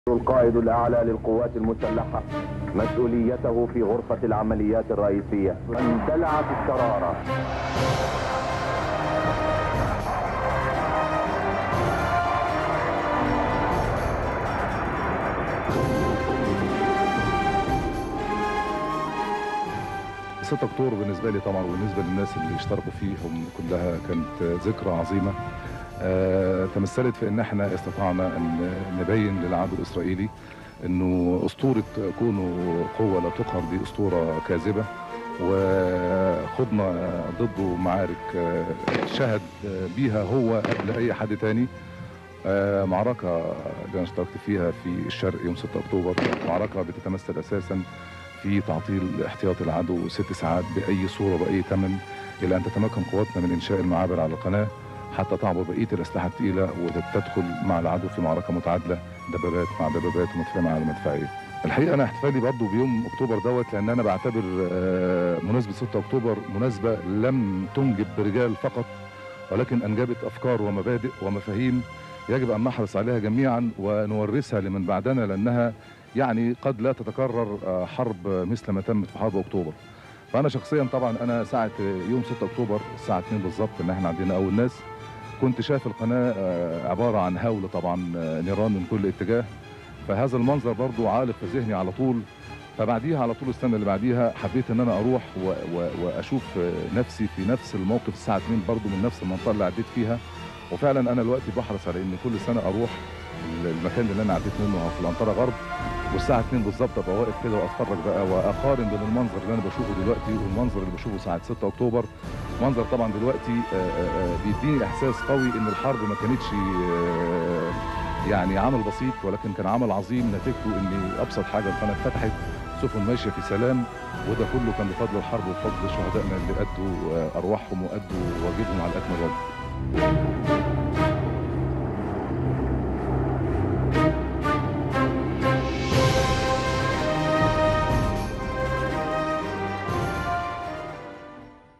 القائد الأعلى للقوات المسلحة مسؤوليته في غرفة العمليات الرئيسية اندلعت الشرارة ستة اكتوبر بالنسبه لي طبعا وبالنسبه للناس اللي اشتركوا فيه هم كلها كانت ذكرى عظيمه آه، تمثلت في ان احنا استطعنا ان نبين للعدو الاسرائيلي انه اسطوره كونه قوه لا تقهر دي اسطوره كاذبه وخضنا ضده معارك آه، شهد بيها هو قبل اي حد تاني آه، معركه اللي انا اشتركت فيها في الشرق يوم 6 اكتوبر معركه بتتمثل اساسا في تعطيل احتياط العدو ست ساعات باي صوره باي ثمن الى ان تتمكن قواتنا من انشاء المعابر على القناه حتى تعبر بقيه الاسلحه الثقيله وتدخل مع العدو في معركه متعادله دبابات مع دبابات ومدفعيه مع المدفعيه. الحقيقه انا احتفالي برضه بيوم اكتوبر دوت لان انا بعتبر آه، مناسبه 6 اكتوبر مناسبه لم تنجب رجال فقط ولكن انجبت افكار ومبادئ ومفاهيم يجب ان نحرص عليها جميعا ونورثها لمن بعدنا لانها يعني قد لا تتكرر آه، حرب مثل ما تمت في حرب اكتوبر. فانا شخصيا طبعا انا ساعه يوم 6 اكتوبر الساعه 2 بالظبط ان احنا عندنا اول ناس كنت شايف القناه آه، عباره عن هول طبعا آه، نيران من كل اتجاه فهذا المنظر برضو عالق في ذهني على طول فبعديها على طول السنه اللي بعديها حبيت ان انا اروح و و واشوف آه، نفسي في نفس الموقف الساعه 2 برضو من نفس المنطقه اللي عديت فيها وفعلا انا دلوقتي بحرص على ان كل سنه اروح المكان اللي انا عديت منه في الانطره غرب والساعه 2 بالظبط ابقى واقف كده واتفرج بقى واقارن بين المنظر اللي انا بشوفه دلوقتي والمنظر اللي بشوفه ساعه 6 اكتوبر منظر طبعا دلوقتي آه، آه، آه، بيديني احساس قوي ان الحرب ما كانتش آه، يعني عمل بسيط ولكن كان عمل عظيم نتيجته ان ابسط حاجه القناه اتفتحت سفن ماشيه في سلام وده كله كان بفضل الحرب وبفضل شهدائنا اللي ادوا آه، ارواحهم وادوا واجبهم على اكمل وجه